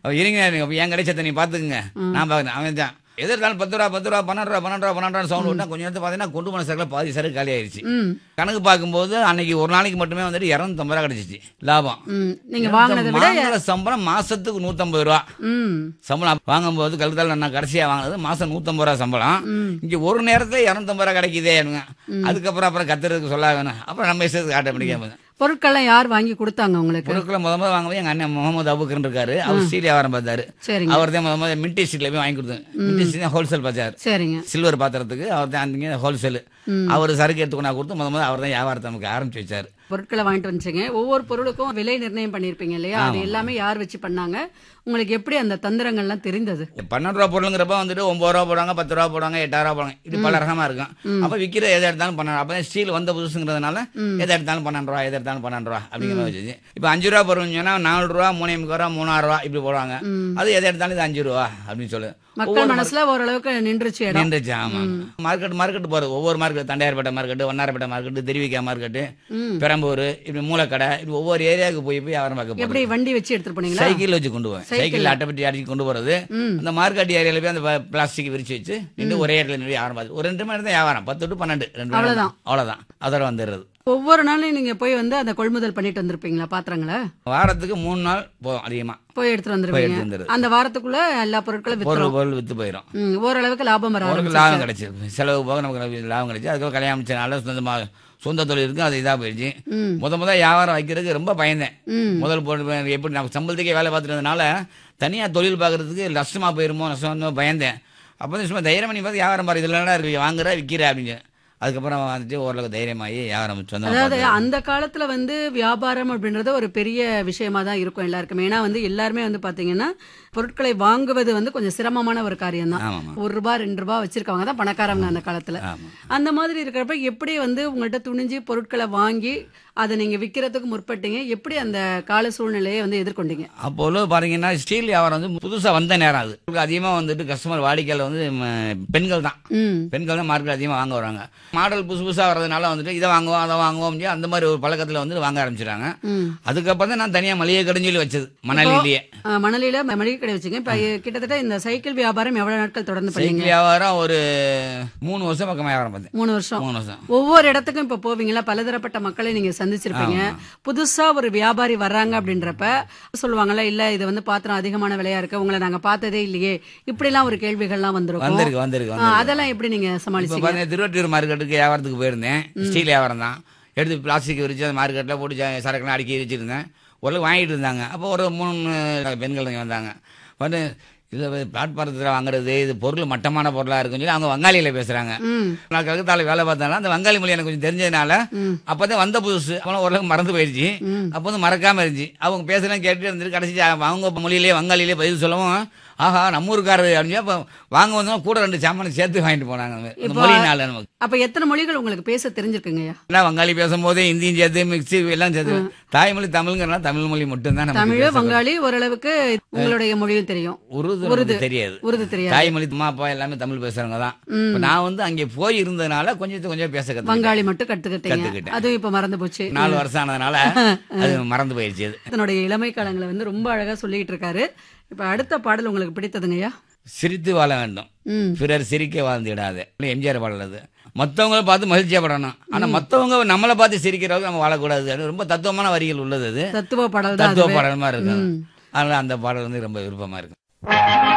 அவ இருங்க நீங்க என் கிடைச்சத நீ பாத்துக்குங்க நான் பாக்குறேன் அவன் தான் எது இருந்தாலும் பத்து ரூபா பத்து ரூபா பன்னெண்டு ரூபா பன்னெண்டு ரூபா பன்னெண்டு ரூபா சவுண்ட் விட்டா கொஞ்சம் நேரத்தை பார்த்தீங்கன்னா கொண்டு போன சரக்குல பாதி சரக்கு காலி ஆயிடுச்சு ம் கணக்கு பார்க்கும்போது அன்னைக்கு ஒரு நாளைக்கு மட்டுமே வந்துட்டு இரநூத்தம்பது ரூபா கிடைச்சிச்சு லாபம் ம் நீங்க வாங்கினதை விட வாங்குற சம்பளம் மாசத்துக்கு நூத்தம்பது ரூபா ம் சம்பளம் வாங்கும்போது கழுத்தால் நான் கடைசியா வாங்கினது மாசம் நூத்தம்பது ரூபா சம்பளம் ம். இங்க ஒரு நேரத்துல இரநூத்தம்பது ரூபா கிடைக்குதே எனக்கு அதுக்கப்புறம் அப்புறம் கத்துறதுக்கு சொல்ல வேணும் அப்புறம் நம்ம இஷ்டத்துக்கு ஆட்டோமேட்டிக்கா பொருட்கள்லாம் யார் வாங்கி கொடுத்தாங்க உங்களுக்கு பொருட்களை முத முதல் வாங்கும்போது எங்க அண்ணன் முகமது அபுக்கர் இருக்காரு அவர் ஸ்டீல் வியாபாரம் பார்த்தாரு சரிங்க அவர் தான் முத முதல்ல மின்டி ஸ்ட்ரீட்ல போய் வாங்கி கொடுத்தாரு மின்டி ஸ்ட்ரீட் ஹோல்சேல் பார்த்தாரு சரிங்க சில்வர் பாத்திரத்துக்கு அவர் தான் அந்த ஹோல்சேல் அவர் சரக்கு எடுத்து கொண்டா கொடுத்து முத முதல்ல அவர் தான் வியாபாரத்தை நமக்கு ஆரம்பிச்சு வச்சாரு பொருட்களை வாங்கிட்டு வந்துச்சுங்க ஒவ்வொரு பொருளுக்கும் விலை நிர்ணயம் பண்ணியிருப்பீங்க இல்லையா அது எல்லாமே யார் வச்சு பண்ணாங்க உங்களுக்கு எப்படி அந்த தந்திரங்கள்லாம் தெரிந்தது பன்னெண்டு ரூபா பொருளுங்கிறப்ப வந்துட்டு ஒன்பது ரூபா போடுவாங்க பத்து ரூபா போடுவாங்க எட்டாயிரம் ரூபா போடுவாங்க இது பல ரகமா இருக்கும் அப்ப விக்கிற எதை எடுத்தாலும் பன்னெண்டு அப்ப ஸ்டீல் வந்த புதுசுங்கிறதுனால எதை எடுத்தாலும் பன்னெண்டு ரூபா எதை எடுத்தாலும் பன்னெண்டு ரூபா அப்படிங்கிற மாதிரி வச்சு இப்ப அஞ்சு ரூபா பொருள்னு சொன்னா நாலு ரூபா மூணே முக்கால் ரூபா மூணாயிரம் ரூபா இப்படி போடுவாங்க அது எதை எடுத்தாலும் இது அஞ்சு ரூபா அப்படின்னு சொல்லு மக்கள் மனசுல ஓரளவுக்கு நின்றுச்சு இடம் நின்றுச்சு ஆமா மார்க்கெட் மார்க்கெட் போறது ஒவ்வொரு market Tondiarpet market Vannarapettai market Thiruvika market Perambur இப்படி மூலக்கடை இப்படி ஒவ்வொரு ஏரியாவுக்கு போய் போய் வியாபாரம் பார்க்க போறது எப்படி வண்டி வச்சு எடுத்துட்டு போனீங்களா சைக்கிள் வச்சு கொண்டு போவேன் சைக்கிள் அட்டைப்பட்டி அடிச்சு கொண்டு போறது அந்த மார்க்கெட் ஏரியால போய் அந்த பிளாஸ்டிக் விரிச்சு வச்சு நின்று ஒரே இடத்துல நின்று வியாபாரம் பார்த்து ஒரு ரெண்டு மணி நேரம் தான் வியாபாரம் பத்து டு பன்னெண்டு ரெண்டு மணி நேரம் அவ்வளவுதான். அவ்வளவுதான் அதோட வந்துடுறது ஒவ்வொரு நாளும் நீங்க போய் வந்து அந்த கொள்முதல் பண்ணிட்டு வந்திருப்பீங்களா பாத்திரங்களை வாரத்துக்கு மூணு நாள் போதும் அதிகமா போய் எடுத்துட்டு போய் வந்துருவீங்க எடுத்து வந்துடுறது அந்த வாரத்துக்குள்ள எல்லா பொருட்களும் பொருள் வித்துரும் பொருள் வித்து போயிடும் ம், ஓரளவுக்கு லாபம் வர அவருக்கு ஆரம்பிச்சு லாபம் கிடைச்சிருக்கு செலவு போக நமக்கு லாபம் கிடைச்சு அதுக்கப்புறம் கல்யாணம் அமைச்சனால சொந்தமா சொந்த தொழில் இருக்கு அது இதா போயிடுச்சு ம். முத முத வியாபாரம் வைக்கிறதுக்கு ரொம்ப பயந்தேன் ம் முதல் போட்டு எப்படி நம்ம சம்பளத்துக்கே வேலை பார்த்துட்டு இருந்தனால தனியாக தொழில் பார்க்கறதுக்கு நஷ்டமா போயிருமோ நஷ்டமா பயந்தேன் அப்போ வந்து சும்மா தைரியம் பண்ணி பார்த்து வியாபாரம் பாரு இதில் இருக்கு வாங்குற விற்கிற அப்படின்னு அதுக்கப்புறம் வந்துட்டு ஓரளவுக்கு தைரியமாகி வியாபாரம் சொந்தமா அதாவது பார்த்து- அந்த காலத்துல வந்து வியாபாரம் அப்படின்றது ஒரு பெரிய விஷயமா தான் இருக்கும் எல்லாருக்குமே ஏன்னா வந்து எல்லாருமே வந்து பாத்தீங்கன்னா பொருட்களை வாங்குவது வந்து கொஞ்சம் சிரமமான ஒரு காரியம் தான் ஆமாம்மா ஒரு ரூபாய் ரெண்டு ரூபாய் வச்சிருக்கவங்க தான் பணக்காரங்க அந்த காலத்துல ஆமாம் அந்த மாதிரி இருக்கிறப்ப எப்படி வந்து உங்கள்கிட்ட துணிஞ்சு பொருட்களை வாங்கி அதை நீங்க விற்கிறதுக்கு முற்பட்டீங்க எப்படி அந்த கால சூழ்நிலையை வந்து எதிர்கொண்டீங்க அப்போ உள்ள பாத்தீங்கன்னா ஸ்டீல் வியாபாரம் வந்து புதுசாக வந்த நேரம் அது அதிகமாக வந்துட்டு கஸ்டமர் வாடிக்கையாளர் வந்து ம, பெண்கள் தான் ம் பெண்கள் தான் மார்க்கெட் அதிகமாக வாங்க வராங்க மாடல் புதுசு புதுசாக வர்றதுனால வந்துட்டு இதை வாங்குவோம் அதை வாங்குவோம் அப்படின்னு அந்த மாதிரி ஒரு பழக்கத்தில் வந்து வாங்க ஆரம்பிச்சிட்டாங்க ம் அதுக்கப்புறம் தான் நான் தனியாக மளிகை கடைன்னு சொல்லி வச்சது மணலிலேயே ஆ, மணலியில மளிகை கடை வச்சுங்க இப்ப கிட்டத்தட்ட இந்த சைக்கிள் வியாபாரம் எவ்வளவு நாட்கள் தொடர்ந்து பண்ணீங்க சைக்கிள் வியாபாரம் ஒரு மூணு வருஷம் பக்கம் வியாபாரம் பார்த்தேன் மூணு வருஷம் மூணு வருஷம் ஒவ்வொரு இடத்துக்கும் இப்ப போவீங்களா பலதரப்பட்ட மக்களை நீங்க சந்திச்சிருப்பீங்க புதுசா ஒரு வியாபாரி வர்றாங்க அப்படின்றப்ப சொல்லுவாங்கல்ல இல்ல இது வந்து பாத்திரம் அதிகமான விலையா இருக்கு உங்களை நாங்க பார்த்ததே இல்லையே இப்படி எல்லாம் ஒரு கேள்விகள்லாம் வந்திருக்கும் வந்திருக்கு வந்திருக்கு ஆ, வந்திருக்கு அதெல்லாம் எப்படி நீங்க இப்போ சமாளிச்சீங்க பார்த்தீங்கன்னா திருவட்டூர் மார்க்கெட்டுக்கு வியாபாரத்துக்கு போயிருந்தேன் ஸ்டீல் வியாபாரம் தான் எடுத்து பிளாஸ்டிக் விரிச்சு அந்த மார்க்கெட்டில் போட்டு ஜ- சரக்குலாம் அடுக்கி வச்சுருந்தேன் ஓரளவு வாங்கிட்டு இருந்தாங்க அப்போ ஒரு மூணு பெண்கள் இங்க வந்தாங்க வந்து இதில் பிளாட்பாரத்தில் வாங்குறது இது பொருள் மட்டமான பொருளாக இருக்குன்னு சொல்லி அவங்க வங்காளியில் பேசுகிறாங்க ம் நான் கழுத்தால வேலை பார்த்தாலும் அந்த வங்காளி மொழி எனக்கு கொஞ்சம் தெரிஞ்சதுனால அப்பதான் வந்த புதுசு அப்போ ஓரளவுக்கு மறந்து போயிடுச்சு அப்போ வந்து மறக்காம இருந்துச்சு அவங்க பேசலாம் கேட்டு இருந்துட்டு கடைசி அவங்க மொழியிலே வங்காளியிலே பதில் சொல்லவும் ஆஹா நம்ம ஊருக்காரரு அப்படின்னு அப்போ வாங்க வந்தோம் கூட ரெண்டு சாமானை சேர்த்து வாங்கிட்டு போனாங்க அந்த இப்போ- மொழினால நமக்கு அப்ப எத்தனை மொழிகள் உங்களுக்கு பேச தெரிஞ்சிருக்குங்கய்யா எல்லாம் வங்காளி பேசும்போது ஹிந்தியும் சேர்த்து மிக்ஸி எல்லாம் சேர்த்து தாய்மொழி தமிழ்ங்கிறனால தமிழ் மொழி மட்டும்தான் நமக்கு தமிழ் பேச வங்காளி ஓரளவுக்கு உங்களுடைய மொழியும் தெரியும் உருது உருது. நமக்கு தெரியாது உருது தெரியாது தாய்மொழி அம்மா அப்பா எல்லாமே தமிழ் பேசுறவங்க தான் இப்ப நான் வந்து அங்கே போய் இருந்ததுனால கொஞ்சம் கொஞ்சம் பேச கற்றுக்கிட்டேன் வங்காளி மட்டும் கத்துக்கிட்டீங்க கத்துக்கிட்டேன். அதுவும் இப்ப மறந்து போச்சு நாலு வருஷம் ஆனதுனால அது மறந்து போயிடுச்சு அது தன்னுடைய இளமை காலங்களை வந்து ரொம்ப அழகா சொல்லிட்டு இருக்காரு இப்ப அடுத்த பாடல் உங்களுக்கு பிடித்ததுங்கய்யா சிரித்து வாழ வேண்டும் ம் பிறர் சிரிக்க வாழ்ந்துடாது எம்ஜிஆர் பாடல் மற்றவங்கள பார்த்து மகிழ்ச்சியா படணும் ஆனா மத்தவங்க நம்மளை பார்த்து சிரிக்கிறவங்க நம்ம வாழக்கூடாது அது ரொம்ப தத்துவமான வரிகள் உள்ளது அது தத்துவ பாடல் தான் தத்துவ அதுவே. பாடல் மாதிரி இருக்கும் ம். அதனால அந்த பாடல் வந்து ரொம்ப விருப்பமா இருக்கு